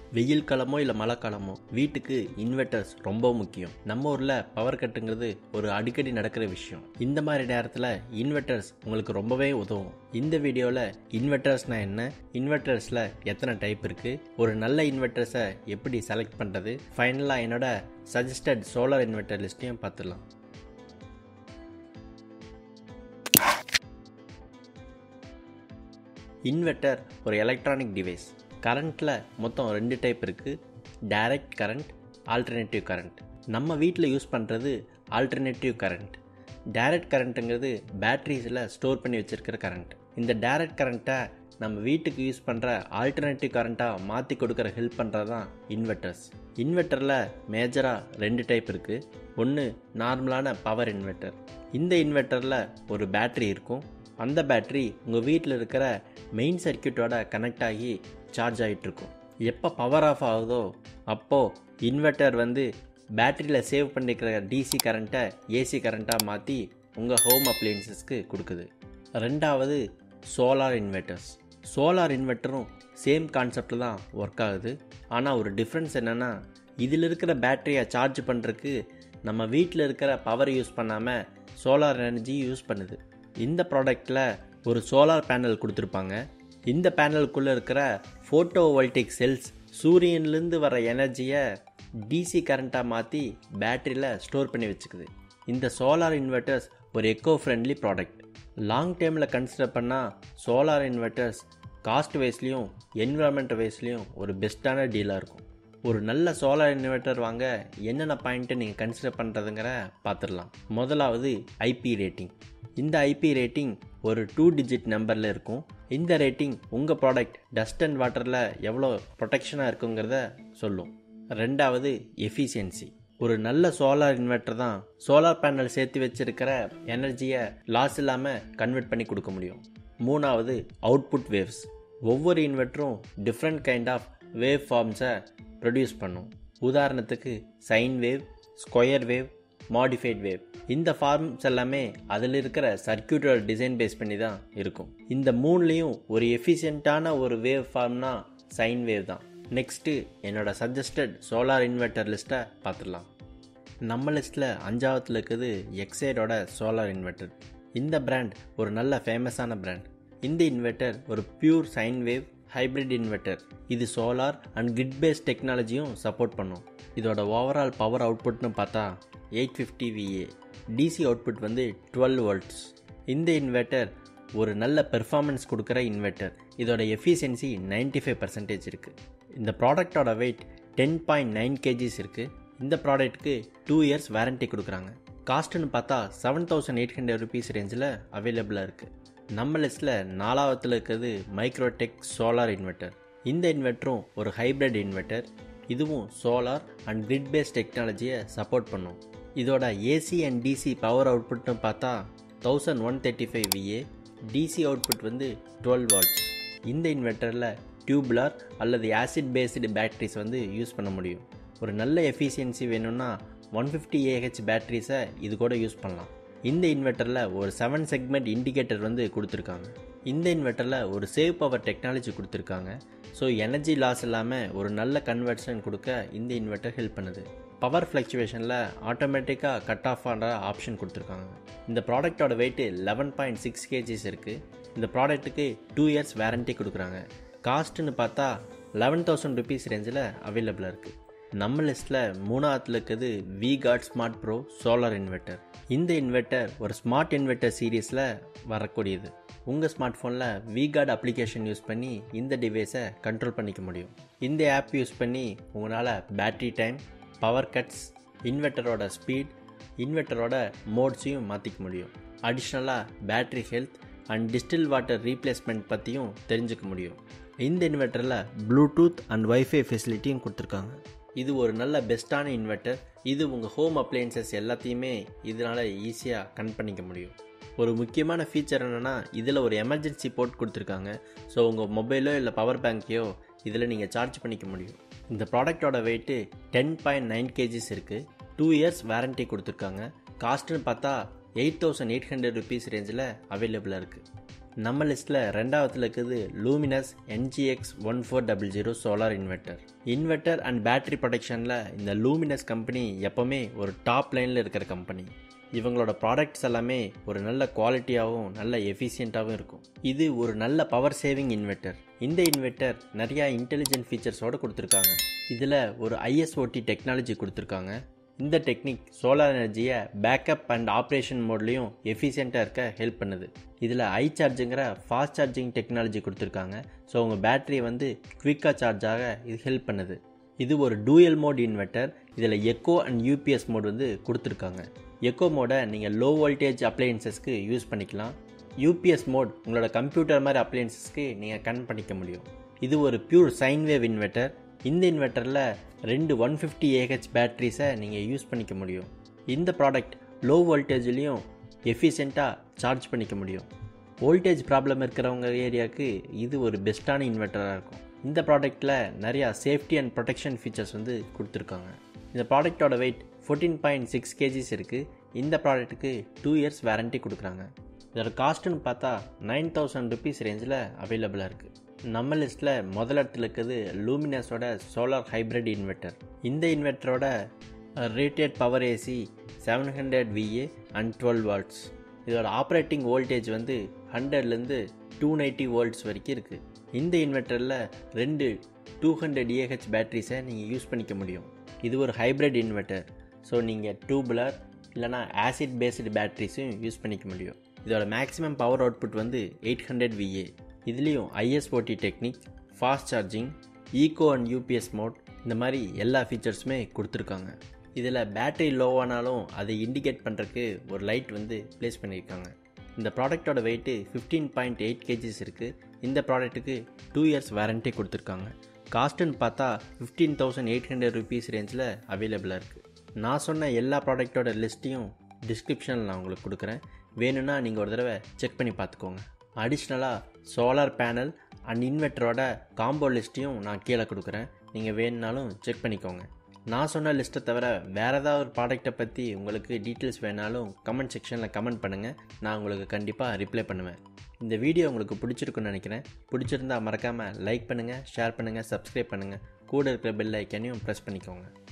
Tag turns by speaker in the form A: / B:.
A: வெயில் காலமோ இல்லை மழை காலமோ வீட்டுக்கு இன்வெர்டர்ஸ் ரொம்ப முக்கியம் நம்ம ஊரில் பவர் கட்டுங்கிறது ஒரு அடிக்கடி நடக்கிற விஷயம் இந்த மாதிரி நேரத்தில் இன்வெர்டர்ஸ் உங்களுக்கு ரொம்பவே உதவும் இந்த வீடியோவில் இன்வெர்டர்ஸ்னால் என்ன இன்வெர்டர்ஸில் எத்தனை டைப் இருக்குது ஒரு நல்ல இன்வெர்டர்ஸை எப்படி செலக்ட் பண்ணுறது ஃபைனலாக என்னோட சஜஸ்டட் சோலார் இன்வெர்டர் லிஸ்ட்டையும் பார்த்துடலாம் இன்வெர்ட்டர் ஒரு எலக்ட்ரானிக் டிவைஸ் கரண்ட்டில் மொத்தம் ரெண்டு டைப் இருக்குது டைரக்ட் கரண்ட் ஆல்டர்னேட்டிவ் கரண்ட் நம்ம வீட்டில் யூஸ் பண்ணுறது ஆல்டர்னேட்டிவ் கரண்ட் டைரக்ட் கரண்ட்டுங்கிறது பேட்டரிஸில் ஸ்டோர் பண்ணி வச்சுருக்கிற கரண்ட் இந்த டைரக்ட் கரண்ட்டை நம்ம வீட்டுக்கு யூஸ் பண்ணுற ஆல்டர்னேட்டிவ் கரண்ட்டாக மாற்றி கொடுக்குற ஹெல்ப் பண்ணுறது தான் இன்வெர்ட்டர்ஸ் இன்வெர்ட்டரில் மேஜராக ரெண்டு டைப் இருக்குது ஒன்று நார்மலான பவர் இன்வெர்ட்டர் இந்த இன்வெர்ட்டரில் ஒரு பேட்ரி இருக்கும் அந்த பேட்ரி உங்கள் வீட்டில் இருக்கிற மெயின் சர்க்கியூட்டோட கனெக்ட் ஆகி சார்ஜ் ஆகிட்டுருக்கும் எப்போ பவர் ஆஃப் ஆகுதோ அப்போது இன்வெர்ட்டர் வந்து பேட்டரியில் சேவ் பண்ணிக்கிற டிசி கரண்ட்டை ஏசி கரண்ட்டாக மாற்றி உங்கள் ஹோம் அப்ளையன்சஸ்க்கு கொடுக்குது ரெண்டாவது சோலார் இன்வெர்ட்டர்ஸ் சோலார் இன்வெர்ட்டரும் சேம் கான்செப்டில் தான் ஒர்க் ஆகுது ஆனால் ஒரு டிஃப்ரென்ஸ் என்னென்னா இதில் இருக்கிற பேட்டரியை சார்ஜ் பண்ணுறதுக்கு நம்ம வீட்டில் இருக்கிற பவர் யூஸ் பண்ணாமல் சோலார் எனர்ஜி யூஸ் பண்ணுது இந்த ப்ராடக்டில் ஒரு சோலார் பேனல் கொடுத்துருப்பாங்க இந்த பேனலுக்குள்ளே இருக்கிற ஃபோட்டோ வோல்டிக் செல்ஸ் சூரியன்லேருந்து வர எனர்ஜியை டிசி கரண்ட்டாக மாற்றி பேட்டரியில் ஸ்டோர் பண்ணி வச்சுக்குது இந்த சோலார் இன்வெர்ட்டர்ஸ் ஒரு எக்கோ ஃப்ரெண்ட்லி ப்ராடக்ட் லாங் டேர்மில் கன்சிடர் பண்ணால் சோலார் இன்வெர்ட்டர்ஸ் காஸ்ட் வைஸ்லேயும் என்விரான்மெண்ட் வைஸ்லேயும் ஒரு பெஸ்ட்டான டீலாக இருக்கும் ஒரு நல்ல சோலார் இன்வெர்ட்டர் வாங்க என்னென்ன பாயிண்ட்டை நீங்கள் கன்சிடர் பண்ணுறதுங்கிற பார்த்துடலாம் முதலாவது ஐபி ரேட்டிங் இந்த ஐபி ரேட்டிங் ஒரு டூ டிஜிட் நம்பரில் இருக்கும் இந்த ரேட்டிங் உங்கள் ப்ராடக்ட் டஸ்ட் அண்ட் வாட்டரில் எவ்வளோ ப்ரொடெக்ஷனாக இருக்குங்கிறத சொல்லும் ரெண்டாவது எஃபிஷியன்சி ஒரு நல்ல சோலார் இன்வெர்ட்டர் தான் சோலார் பேனல் சேர்த்து வச்சிருக்கிற எனர்ஜியை லாஸ் இல்லாமல் கன்வெர்ட் பண்ணி கொடுக்க முடியும் மூணாவது அவுட்புட் வேவ்ஸ் ஒவ்வொரு இன்வெர்ட்டரும் டிஃப்ரெண்ட் கைண்ட் ஆஃப் வேவ் ஃபார்ம்ஸை ப்ரொடியூஸ் பண்ணும் உதாரணத்துக்கு sine wave square wave modified wave இந்த ஃபார்ம்ஸ் எல்லாமே அதில் இருக்கிற சர்க்கியூட்டோட டிசைன் பேஸ் பண்ணி தான் இருக்கும் இந்த மூணுலேயும் ஒரு எஃபிஷியண்ட்டான ஒரு வேவ் ஃபார்ம்னா சைன் வேவ் தான் நெக்ஸ்ட்டு என்னோட சஜஸ்டட் சோலார் இன்வெர்ட்டர் லிஸ்ட்டை பார்த்துடலாம் நம்ம லிஸ்ட்டில் அஞ்சாவத்தில் இருக்குது எக்ஸைடோட சோலார் இன்வெர்ட்டர் இந்த பிராண்ட் ஒரு நல்ல ஃபேமஸான பிராண்ட் இந்த இன்வெர்ட்டர் ஒரு pure sine wave hybrid inverter இது சோலார் அண்ட் கிரிட் பேஸ் டெக்னாலஜியும் சப்போர்ட் பண்ணும் இதோட ஓவரால் பவர் அவுட்புட்னு பார்த்தா eight fifty VA DC output வந்து டுவெல் வோல்ட்ஸ் இந்த இன்வெர்ட்டர் ஒரு நல்ல பெர்ஃபார்மன்ஸ் கொடுக்குற இன்வெர்ட்டர் இதோட எஃபிஷியன்சி நைன்டி ஃபைவ் பர்சன்டேஜ் இருக்குது இந்த ப்ராடக்டோட weight ten point nine KGs இருக்குது இந்த ப்ராடக்ட்டுக்கு டூ இயர்ஸ் வாரண்ட்டி கொடுக்குறாங்க காஸ்ட்டுன்னு பார்த்தா seven thousand eight hundred rupees ரேஞ்சில் அவைலபிளாக இருக்குது நம்ம லிஸ்ட்டில் நாலாவத்தில் இருக்கிறது மைக்ரோடெக் சோலார் இன்வெர்ட்டர் இந்த இன்வெர்ட்டரும் ஒரு ஹைப்ரிட் இன்வெர்ட்டர் இதுவும் சோலார் அண்ட் கிரிட் பேஸ் டெக்னாலஜியை சப்போர்ட் பண்ணும் இதோட ஏசி அண்ட் டிசி பவர் அவுட்புட்னு பார்த்தா thousand one thirty five VA DC output வந்து டுவெல் வாட்ஸ் இந்த இன்வெர்ட்டரில் டியூப்லார் அல்லது ஆசிட் பேஸ்டு பேட்டரிஸ் வந்து யூஸ் பண்ண முடியும் ஒரு நல்ல எஃபிஷியன்சி வேணும்னா ஒன் ஃபிஃப்டி ஏஹெச் பேட்டரிஸை இது கூட யூஸ் பண்ணலாம் இந்த இன்வெர்ட்டரில் ஒரு செவன் செக்மெண்ட் இண்டிகேட்டர் வந்து கொடுத்துருக்காங்க இந்த இன்வெர்ட்டரில் ஒரு சேவ் பவர் டெக்னாலஜி கொடுத்துருக்காங்க ஸோ எனர்ஜி லாஸ் இல்லாமல் ஒரு நல்ல கன்வெர்ஷன் கொடுக்க இந்த இன்வெர்ட்டர் ஹெல்ப் பண்ணுது பவர் ஃப்ளக்சுவேஷனில் ஆட்டோமேட்டிக்காக கட் ஆஃப் பண்ணுற ஆப்ஷன் கொடுத்துருக்காங்க இந்த ப்ராடக்டோட weight eleven point six KGs இருக்குது இந்த ப்ராடக்ட்டுக்கு டூ இயர்ஸ் வேரண்ட்டி கொடுக்குறாங்க காஸ்ட்டுன்னு பார்த்தா லெவன் தௌசண்ட் ருபீஸ் ரேஞ்சில் அவைலபிளாக இருக்குது நம்ம லிஸ்ட்டில் மூணாவத்தில் இருக்கிறது V Guard smart pro solar inverter இந்த இன்வெர்ட்டர் ஒரு ஸ்மார்ட் இன்வெர்ட்டர் சீரீஸில் வரக்கூடியது உங்கள் ஸ்மார்ட் ஃபோனில் வி கார்டு அப்ளிகேஷன் யூஸ் பண்ணி இந்த டிவைஸை கண்ட்ரோல் பண்ணிக்க முடியும் இந்த ஆப் யூஸ் பண்ணி உங்களால் பேட்ரி டைம் பவர் கட்ஸ் இன்வெர்ட்டரோட ஸ்பீட் இன்வெர்ட்டரோட மோட்ஸையும் மாற்றிக்க முடியும் அடிஷ்னலாக battery health and distil water replacement பற்றியும் தெரிஞ்சுக்க முடியும் இந்த இன்வெர்ட்டரில் ப்ளூடூத் அண்ட் வைஃபை ஃபெசிலிட்டியும் கொடுத்துருக்காங்க இது ஒரு நல்ல பெஸ்ட்டான இன்வெர்ட்டர் இது உங்கள் ஹோம் அப்ளையன்சஸ் எல்லாத்தையுமே இதனால் ஈஸியாக கன் பண்ணிக்க முடியும் ஒரு முக்கியமான ஃபீச்சர் என்னென்னா இதில் ஒரு எமர்ஜென்சி போர்ட் கொடுத்துருக்காங்க ஸோ உங்கள் மொபைலோ இல்லை பவர் பேங்க்கையோ இதில் நீங்கள் சார்ஜ் பண்ணிக்க முடியும் இந்த ப்ராடக்டோட weight ten point nine KGs இருக்குது டூ இயர்ஸ் வாரண்ட்டி கொடுத்துருக்காங்க காஸ்ட்டுன்னு பார்த்தா eight thousand eight hundred rupees ரேஞ்சில் அவைலபிளாக இருக்குது நம்ம லிஸ்ட்டில் ரெண்டாவதுல இருக்குது Luminous NGX one four double zero solar inverter inverter and battery ப்ரொடெக்ஷனில் இந்த லூமினஸ் கம்பெனி எப்போவுமே ஒரு டாப் லைனில் இருக்கிற கம்பெனி இவங்களோட ப்ராடக்ட்ஸ் எல்லாமே ஒரு நல்ல குவாலிட்டியாகவும் நல்ல எஃபிஷியண்ட்டாகவும் இருக்கும் இது ஒரு நல்ல பவர் சேவிங் இன்வெர்ட்டர் இந்த இன்வெர்ட்டர் நிறையா இன்டெலிஜென்ட் ஃபீச்சர்ஸோடு கொடுத்துருக்காங்க இதில் ஒரு ஐஎஸ்ஓடி டெக்னாலஜி கொடுத்துருக்காங்க இந்த டெக்னிக் சோலார் எனர்ஜியை பேக்கப் அண்ட் ஆப்ரேஷன் மோட்லேயும் எஃபிஷியண்ட்டாக இருக்க ஹெல்ப் பண்ணுது இதில் ஐ சார்ஜுங்கிற ஃபாஸ்ட் சார்ஜிங் டெக்னாலஜி கொடுத்துருக்காங்க ஸோ உங்கள் பேட்டரி வந்து குவிக்காக சார்ஜ் ஆக இது ஹெல்ப் பண்ணுது இது ஒரு டூயல் மோட் இன்வெர்ட்டர் இதில் எக்கோ அண்ட் யூபிஎஸ் மோட் வந்து கொடுத்துருக்காங்க எக்கோ மோடை நீங்கள் லோ வோல்டேஜ் அப்ளையன்சஸ்க்கு யூஸ் பண்ணிக்கலாம் யூபிஎஸ் மோட் உங்களோட கம்ப்யூட்டர் மாதிரி அப்ளையன்சஸ்க்கு நீங்கள் கனெக்ட் பண்ணிக்க முடியும் இது ஒரு பியூர் சைன் வேவ் இன்வெர்ட்டர் இந்த இன்வெர்ட்டரில் ரெண்டு ஒன் ஃபிஃப்டி ஏஹெச் பேட்ரிஸை நீங்கள் யூஸ் பண்ணிக்க முடியும் இந்த ப்ராடக்ட் லோ வோல்டேஜ்லேயும் எஃபிஷியண்ட்டாக சார்ஜ் பண்ணிக்க முடியும் வோல்டேஜ் ப்ராப்ளம் இருக்கிறவங்க ஏரியாவுக்கு இது ஒரு பெஸ்ட்டான இன்வெர்ட்டராக இருக்கும் இந்த ப்ராடக்ட்டில் நிறையா சேஃப்டி அண்ட் ப்ரொடெக்ஷன் ஃபீச்சர்ஸ் வந்து கொடுத்துருக்காங்க இந்த ப்ராடக்டோட weight fourteen point six KGs இருக்குது இந்த ப்ராடக்ட்டுக்கு டூ இயர்ஸ் வாரண்ட்டி கொடுக்குறாங்க இதோட காஸ்ட்டுன்னு பார்த்தா நைன் தௌசண்ட் ருபீஸ் ரேஞ்சில் அவைலபிளாக இருக்குது நம்ம லிஸ்ட்டில் முதல் இடத்துல இருக்கிறது லூமினஸோட சோலார் ஹைப்ரிட் இன்வெர்ட்டர் இந்த இன்வெர்ட்டரோட rated power AC seven hundred VA and twelve watts இதோட ஆப்ரேட்டிங் வோல்டேஜ் வந்து ஹண்ட்ரட்லேருந்து டூ நைன்ட்டி வோல்ட்ஸ் வரைக்கும் இருக்குது இந்த இன்வெர்ட்டரில் ரெண்டு டூ ஹண்ட்ரட் ஏஹெச் பேட்ரிஸை நீங்கள் யூஸ் பண்ணிக்க முடியும் இது ஒரு ஹைப்ரிட் இன்வெர்ட்டர் ஸோ நீங்கள் டூபுலர் இல்லைனா ஆசிட் பேஸ்டு பேட்ரிஸும் யூஸ் பண்ணிக்க முடியும் இதோட மேக்ஸிமம் பவர் அவுட்புட் வந்து எயிட் ஹண்ட்ரட் விஏ இதுலேயும் ISOT technique fast charging eco and UPS mode இந்த மாதிரி எல்லா ஃபீச்சர்ஸுமே கொடுத்துருக்காங்க இதில் பேட்டரி லோவானாலும் அதை இண்டிகேட் பண்ணுறதுக்கு ஒரு லைட் வந்து ப்ளேஸ் பண்ணியிருக்காங்க இந்த ப்ராடக்டோட weight fifteen point eight KGs இருக்குது இந்த ப்ராடக்ட்டுக்கு டூ இயர்ஸ் வாரண்ட்டி கொடுத்துருக்காங்க காஸ்ட்டுன்னு பார்த்தா fifteen thousand eight hundred rupees ரேஞ்சில் அவைலபிளாக இருக்குது நான் சொன்ன எல்லா ப்ராடக்டோட லிஸ்ட்டையும் டிஸ்கிரிப்ஷனில் நான் உங்களுக்கு கொடுக்குறேன் வேணும்னா நீங்கள் ஒரு தடவை செக் பண்ணி பார்த்துக்கோங்க அடிஷ்னலாக சோலார் பேனல் அண்ட் இன்வெர்ட்டரோட காம்போ லிஸ்ட்டையும் நான் கீழே கொடுக்குறேன் நீங்கள் வேணுனாலும் செக் பண்ணிக்கோங்க நான் சொன்ன லிஸ்ட்டை தவிர வேறு ஏதாவது ஒரு ப்ராடக்ட்டை பற்றி உங்களுக்கு டீட்டெயில்ஸ் வேணாலும் கமெண்ட் செக்ஷனில் கமெண்ட் பண்ணுங்கள் நான் உங்களுக்கு கண்டிப்பாக ரிப்ளை பண்ணுவேன் இந்த வீடியோ உங்களுக்கு பிடிச்சிருக்குன்னு நினைக்கிறேன் பிடிச்சிருந்தா மறக்காமல் லைக் பண்ணுங்கள் ஷேர் பண்ணுங்கள் சப்ஸ்கிரைப் பண்ணுங்கள் கூட இருக்கிற பெல் ஐக்கனையும் ப்ரெஸ் பண்ணிக்கோங்க